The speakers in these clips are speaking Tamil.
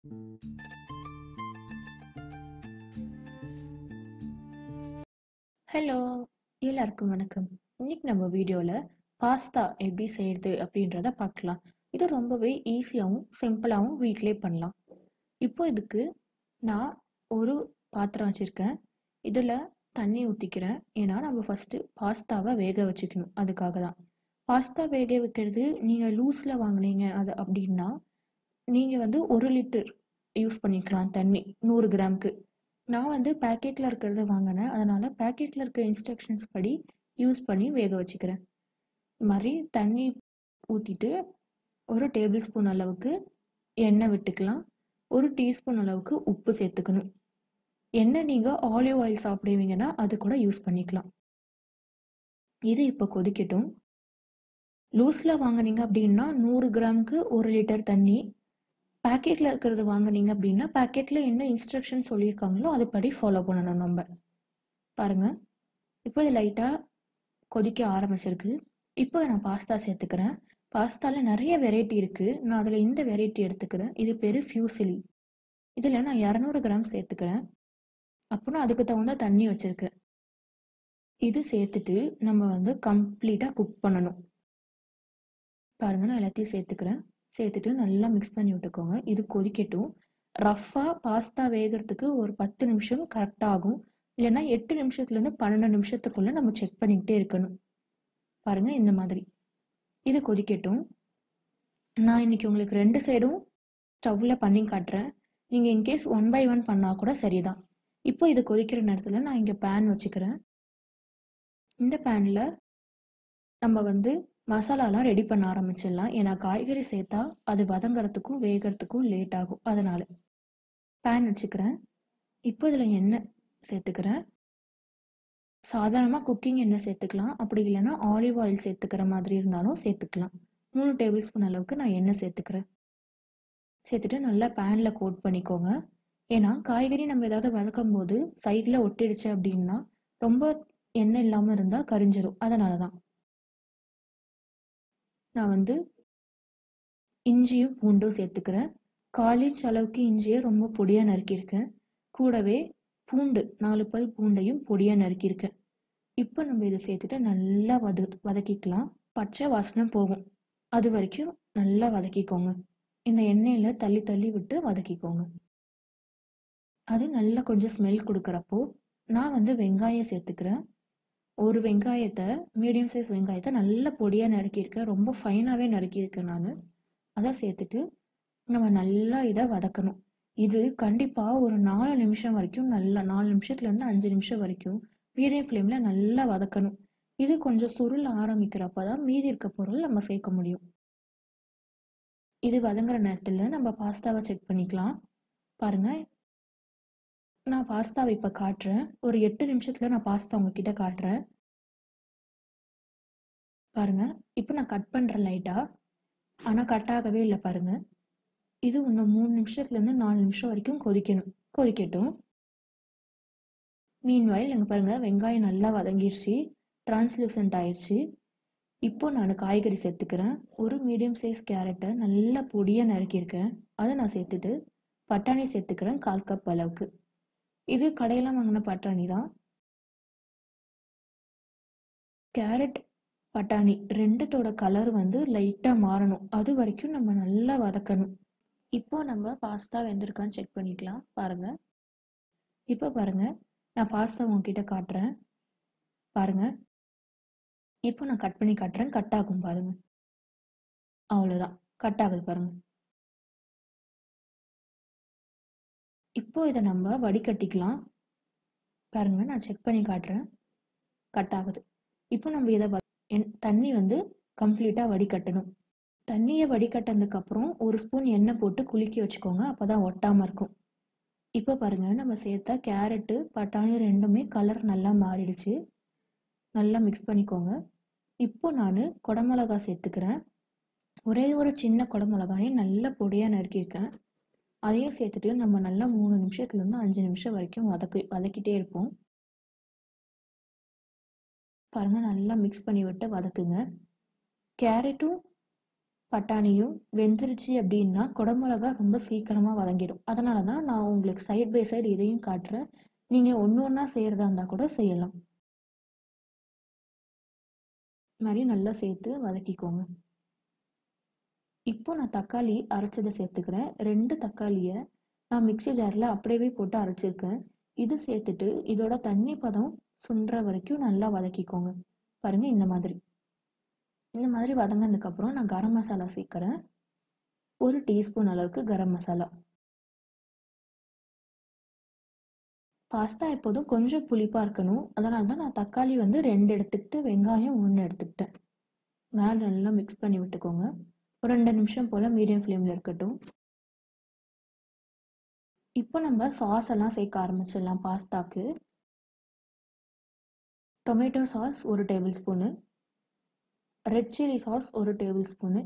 ஹலோ எல்லாருக்கும் வணக்கம் இன்னைக்கு நம்ம வீடியோவில் பாஸ்தா எப்படி செய்யறது அப்படின்றத பார்க்கலாம் இது ரொம்பவே ஈஸியாகவும் சிம்பிளாகவும் வீட்டிலே பண்ணலாம் இப்போ இதுக்கு நான் ஒரு பாத்திரம் வச்சுருக்கேன் இதில் தண்ணி ஊற்றிக்கிறேன் ஏன்னா நம்ம ஃபஸ்ட்டு பாஸ்தாவை வேக வச்சுக்கணும் அதுக்காக தான் பாஸ்தா வேக வைக்கிறது நீங்கள் லூஸில் வாங்குனீங்க அது அப்படின்னா நீங்கள் வந்து ஒரு லிட்டர் யூஸ் பண்ணிக்கலாம் தண்ணி நூறு கிராமுக்கு நான் வந்து பேக்கெட்டில் இருக்கிறத வாங்கினேன் அதனால் பேக்கெட்டில் இருக்க இன்ஸ்ட்ரக்ஷன்ஸ் படி யூஸ் பண்ணி வேக வச்சுக்கிறேன் இது மாதிரி தண்ணி ஊற்றிட்டு ஒரு டேபிள் ஸ்பூன் அளவுக்கு எண்ணெய் விட்டுக்கலாம் ஒரு டீஸ்பூன் அளவுக்கு உப்பு சேர்த்துக்கணும் எண்ணெய் நீங்கள் ஆலிவ் ஆயில் சாப்பிடுவீங்கன்னா அது கூட யூஸ் பண்ணிக்கலாம் இது இப்போ கொதிக்கட்டும் லூஸில் வாங்குனீங்க அப்படின்னா நூறு கிராமுக்கு ஒரு லிட்டர் தண்ணி பேக்கெட்டில் இருக்கிறது வாங்குனீங்க அப்படின்னா பேக்கெட்டில் என்ன இன்ஸ்ட்ரக்ஷன் சொல்லியிருக்காங்களோ அதுபடி ஃபாலோ பண்ணணும் நம்ம பாருங்க இப்போ இது லைட்டாக கொதிக்க ஆரம்பிச்சிருக்கு இப்போ நான் பாஸ்தா சேர்த்துக்கிறேன் பாஸ்தாவில் நிறைய வெரைட்டி இருக்குது நான் அதில் இந்த வெரைட்டி எடுத்துக்கிறேன் இது பேர் ஃபியூசிலி இதில் நான் இரநூறு கிராம் சேர்த்துக்கிறேன் அப்புறம் அதுக்கு தகுந்த தண்ணி வச்சுருக்கேன் இது சேர்த்துட்டு நம்ம வந்து கம்ப்ளீட்டாக குக் பண்ணணும் பாருங்க நான் எல்லாத்தையும் சேர்த்துக்கிறேன் சேர்த்துட்டு நல்லா மிக்ஸ் பண்ணி விட்டுக்கோங்க இது கொதிக்கட்டும் ரஃப்பாக பாஸ்தா வேகிறதுக்கு ஒரு பத்து நிமிஷம் கரெக்டாக ஆகும் இல்லைன்னா எட்டு நிமிஷத்துலேருந்து பன்னெண்டு நிமிஷத்துக்குள்ளே நம்ம செக் பண்ணிக்கிட்டே இருக்கணும் பாருங்கள் இந்த மாதிரி இது கொதிக்கட்டும் நான் இன்னைக்கு உங்களுக்கு ரெண்டு சைடும் ஸ்டவ்வில் பண்ணி காட்டுறேன் நீங்கள் இன்கேஸ் ஒன் பை ஒன் பண்ணால் கூட சரிதான் இப்போ இது கொதிக்கிற நேரத்தில் நான் இங்கே பேன் வச்சுக்கிறேன் இந்த பேனில் நம்ம வந்து மசாலாலாம் ரெடி பண்ண ஆரம்பிச்சிடலாம் ஏன்னா காய்கறி சேர்த்தா அது வதங்கறதுக்கும் வேகறதுக்கும் லேட் ஆகும் அதனால பேன் வச்சுக்கிறேன் இப்போ இதில் எண்ணெய் சேர்த்துக்கிறேன் சாதாரணமாக குக்கிங் எண்ணெய் சேர்த்துக்கலாம் அப்படி இல்லைன்னா ஆலிவ் ஆயில் சேர்த்துக்கிற மாதிரி இருந்தாலும் சேர்த்துக்கலாம் மூணு டேபிள் ஸ்பூன் அளவுக்கு நான் எண்ணெய் சேர்த்துக்கிறேன் சேர்த்துட்டு நல்லா பேனில் கோட் பண்ணிக்கோங்க ஏன்னா காய்கறி நம்ம ஏதாவது வதக்கும் போது சைடில் ஒட்டிடுச்சு அப்படின்னா ரொம்ப எண்ணெய் இல்லாமல் இருந்தால் கரிஞ்சிடும் அதனால தான் நான் வந்து இஞ்சியும் பூண்டும் சேர்த்துக்கிறேன் கால் இன்ச் அளவுக்கு இஞ்சியை ரொம்ப பொடியாக நறுக்கியிருக்கேன் கூடவே பூண்டு நாலு பல் பூண்டையும் பொடியாக நறுக்கியிருக்கேன் இப்போ நம்ம இதை சேர்த்துட்டு நல்லா வத வதக்கிக்கலாம் பச்சை வாசனை போகும் அது வரைக்கும் நல்லா வதக்கிக்கோங்க இந்த எண்ணெயில் தள்ளி தள்ளி விட்டு வதக்கிக்கோங்க அது நல்லா கொஞ்சம் ஸ்மெல் கொடுக்குறப்போ நான் வந்து வெங்காயம் சேர்த்துக்கிறேன் ஒரு வெங்காயத்தை மீடியம் சைஸ் வெங்காயத்தை நல்ல பொடியாக நறுக்கியிருக்கேன் ரொம்ப ஃபைனாகவே நறுக்கியிருக்கேன் நான் அதை சேர்த்துட்டு நம்ம நல்லா இதை வதக்கணும் இது கண்டிப்பாக ஒரு நாலு நிமிஷம் வரைக்கும் நல்லா நாலு நிமிஷத்துலேருந்து அஞ்சு நிமிஷம் வரைக்கும் மீடியம் ஃப்ளேமில் நல்லா வதக்கணும் இது கொஞ்சம் சுருள் ஆரம்பிக்கிறப்ப தான் மீதி இருக்க பொருள் நம்ம சேர்க்க முடியும் இது வதங்குற நேரத்தில் நம்ம பாஸ்தாவை செக் பண்ணிக்கலாம் பாருங்கள் நான் பாஸ்தாவை இப்போ காட்டுறேன் ஒரு எட்டு நிமிஷத்தில் நான் பாஸ்தா உங்ககிட்ட காட்டுறேன் பாருங்க இப்போ நான் கட் பண்ணுறேன் லைட்டாக ஆனால் கட் ஆகவே இல்லை பாருங்க இது இன்னும் மூணு நிமிஷத்துலேருந்து நாலு நிமிஷம் வரைக்கும் கொதிக்கணும் கொதிக்கட்டும் மீன்வாயில் இங்கே பாருங்க வெங்காயம் நல்லா வதங்கிருச்சு டிரான்ஸ்லூசன்ட் ஆயிடுச்சு இப்போ நான் காய்கறி சேர்த்துக்கிறேன் ஒரு மீடியம் சைஸ் கேரட்டை நல்லா பொடியாக நறுக்கியிருக்கேன் அதை நான் சேர்த்துட்டு பட்டாணி சேர்த்துக்கிறேன் கால் கப் அளவுக்கு இது கடையில் வாங்கின பட்டாணி தான் கேரட் பட்டாணி ரெண்டுத்தோட கலர் வந்து லைட்டாக மாறணும் அது வரைக்கும் நம்ம நல்லா வதக்கணும் இப்போ நம்ம பாஸ்தா வெந்திருக்கான்னு செக் பண்ணிக்கலாம் பாருங்க இப்போ பாருங்க நான் பாஸ்தா உங்ககிட்ட காட்டுறேன் பாருங்க இப்போ நான் கட் பண்ணி காட்டுறேன் கட் ஆகும் பாருங்க அவ்வளோதான் கட் ஆகுது பாருங்க இப்போ இதை நம்ம வடிகட்டிக்கலாம் பாருங்க நான் செக் பண்ணி காட்டுறேன் கட் ஆகுது இப்போ நம்ம இதை தண்ணி வந்து கம்ப்ளீட்டாக வடிகட்டணும் தண்ணியை வடிகட்டினதுக்கு அப்புறம் ஒரு ஸ்பூன் எண்ணெய் போட்டு குலுக்கி வச்சுக்கோங்க அப்போ தான் ஒட்டாமல் இருக்கும் இப்போ பாருங்க நம்ம சேர்த்தா கேரட்டு பட்டாணி ரெண்டுமே கலர் நல்லா மாறிடுச்சு நல்லா மிக்ஸ் பண்ணிக்கோங்க இப்போ நான் குடமிளகா சேர்த்துக்கிறேன் ஒரே ஒரு சின்ன குடமிளகாயை நல்ல பொடியாக நறுக்கியிருக்கேன் அதையும் சேர்த்துட்டு நம்ம நல்லா மூணு நிமிஷத்துலேருந்து அஞ்சு நிமிஷம் வரைக்கும் வதக்கி வதக்கிட்டே இருப்போம் பாருங்கள் நல்லா மிக்ஸ் பண்ணி விட்டு வதக்குங்க கேரட்டும் பட்டாணியும் வெந்துருச்சு அப்படின்னா குடமிளகா ரொம்ப சீக்கிரமாக வதங்கிடும் அதனால தான் நான் உங்களுக்கு சைட் பை சைடு இதையும் காட்டுறேன் நீங்கள் ஒன்று ஒன்றா செய்கிறதா இருந்தால் கூட செய்யலாம் மாதிரி நல்லா சேர்த்து வதக்கிக்கோங்க இப்போ நான் தக்காளி அரைச்சதை சேர்த்துக்கிறேன் ரெண்டு தக்காளியை நான் மிக்சி ஜாரில் அப்படியே போட்டு அரைச்சிருக்கேன் இது சேர்த்துட்டு இதோட தண்ணி பதம் சுண்டுற வரைக்கும் நல்லா வதக்கிக்கோங்க பாருங்க இந்த மாதிரி இந்த மாதிரி வதங்கினதுக்கப்புறம் நான் கரம் மசாலா சேர்க்குறேன் ஒரு டீஸ்பூன் அளவுக்கு கரம் மசாலா பாஸ்தா எப்போதும் கொஞ்சம் புளிப்பாக இருக்கணும் அதனால தான் நான் தக்காளி வந்து ரெண்டு எடுத்துக்கிட்டு வெங்காயம் ஒன்று எடுத்துக்கிட்டேன் மேலே நல்லா மிக்ஸ் பண்ணி விட்டுக்கோங்க ஒரு ரெண்டு நிமிஷம் போல் மீடியம் ஃப்ளேமில் இருக்கட்டும் இப்போ நம்ம சாஸ் எல்லாம் சேர்க்க ஆரம்பிச்சிடலாம் பாஸ்தாக்கு டொமேட்டோ சாஸ் ஒரு table spoon red chilli sauce ஒரு டேபிள் ஸ்பூனு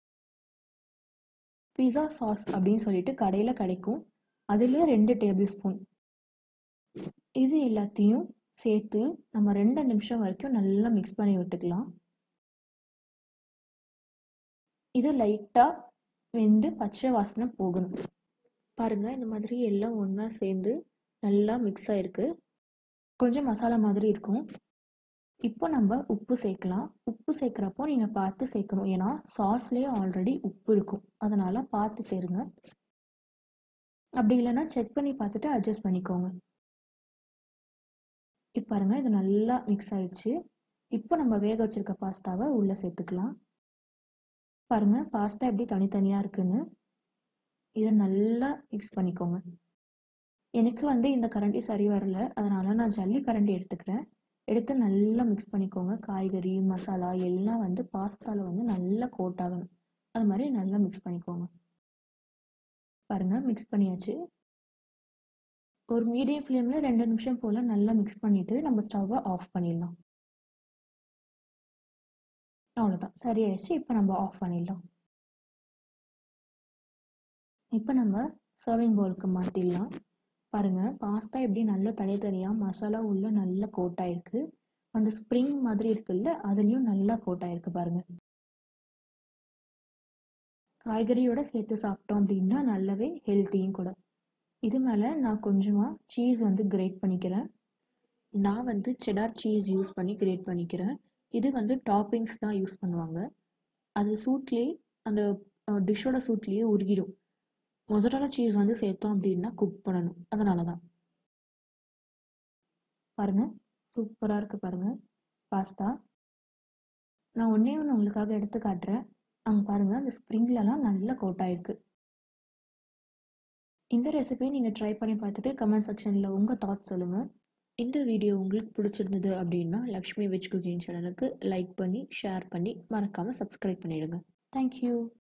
பிஸா சாஸ் அப்படின்னு சொல்லிட்டு கடையில் கிடைக்கும் அதில் ரெண்டு டேபிள் ஸ்பூன் இது எல்லாத்தையும் சேர்த்து நம்ம ரெண்டு நிமிஷம் வரைக்கும் நல்லா மிக்ஸ் பண்ணி விட்டுக்கலாம் இது லைட்டாக வெந்து பச்சை வாசனை போகணும் பாருங்கள் இந்த மாதிரி எல்லாம் ஒன்றா சேர்ந்து நல்லா மிக்ஸ் ஆகிருக்கு கொஞ்சம் மசாலா மாதிரி இருக்கும் இப்போ நம்ம உப்பு சேர்க்கலாம் உப்பு சேர்க்குறப்போ நீங்கள் பார்த்து சேர்க்கணும் ஏன்னா சாஸ்லேயே ஆல்ரெடி உப்பு இருக்கும் அதனால் பார்த்து சேருங்க அப்படி இல்லைன்னா செக் பண்ணி பார்த்துட்டு அட்ஜஸ்ட் பண்ணிக்கோங்க இப்போ பாருங்கள் இது நல்லா மிக்ஸ் ஆயிடுச்சு இப்போ நம்ம வேக வச்சிருக்க பாஸ்தாவை உள்ளே சேர்த்துக்கலாம் பாருங்கள் பாஸ்தா எப்படி தனித்தனியாக இருக்குன்னு இதை நல்லா மிக்ஸ் பண்ணிக்கோங்க எனக்கு வந்து இந்த கரண்டி சரி வரல அதனால் நான் ஜல்லி கரண்டி எடுத்துக்கிறேன் எடுத்து நல்லா மிக்ஸ் பண்ணிக்கோங்க காய்கறி மசாலா எல்லாம் வந்து பாஸ்தாவில் வந்து நல்லா கோட் ஆகணும் அது மாதிரி நல்லா மிக்ஸ் பண்ணிக்கோங்க பாருங்கள் மிக்ஸ் பண்ணியாச்சு ஒரு மீடியம் ஃப்ளேமில் ரெண்டு நிமிஷம் போல் நல்லா மிக்ஸ் பண்ணிவிட்டு நம்ம ஸ்டவ்வை ஆஃப் பண்ணிடலாம் அவ்வளோதான் சரியாயிடுச்சு இப்போ நம்ம ஆஃப் பண்ணிடலாம் இப்போ நம்ம சர்விங் பவுலுக்கு மாற்றிடலாம் பாருங்கள் பாஸ்தா எப்படி நல்லா தனித்தனியாக மசாலா உள்ள நல்லா கோட் ஆயிருக்கு அந்த ஸ்ப்ரிங் மாதிரி இருக்குல்ல அதுலேயும் நல்லா கோட் ஆயிருக்கு பாருங்கள் காய்கறியோட சேர்த்து சாப்பிட்டோம் அப்படின்னா நல்லாவே ஹெல்த்தியும் கூட இது மேலே நான் கொஞ்சமாக சீஸ் வந்து கிரேட் பண்ணிக்கிறேன் நான் வந்து செடார் சீஸ் யூஸ் பண்ணி கிரேட் பண்ணிக்கிறேன் இது வந்து டாப்பிங்ஸ் தான் யூஸ் பண்ணுவாங்க அது சூட்லேயே அந்த டிஷ்ஷோட சூட்லேயே உருகிடும் மொசரலா சீஸ் வந்து சேர்த்தோம் அப்படின்னா குக் பண்ணணும் அதனால தான் பாருங்கள் சூப்பராக இருக்குது பாருங்கள் பாஸ்தா நான் ஒன்றே ஒன்று உங்களுக்காக எடுத்து காட்டுறேன் அங்கே பாருங்கள் அந்த ஸ்ப்ரிங்லலாம் நல்லா கோட் ஆயிருக்கு இந்த ரெசிபியை நீங்கள் ட்ரை பண்ணி பார்த்துட்டு கமெண்ட் செக்ஷனில் உங்கள் தாட்ஸ் சொல்லுங்கள் இந்த வீடியோ உங்களுக்கு பிடிச்சிருந்தது அப்படின்னா லக்ஷ்மி வெஜ் குக்கிங் சேனலுக்கு லைக் பண்ணி ஷேர் பண்ணி மறக்காமல் சப்ஸ்கிரைப் பண்ணிவிடுங்க தேங்க்யூ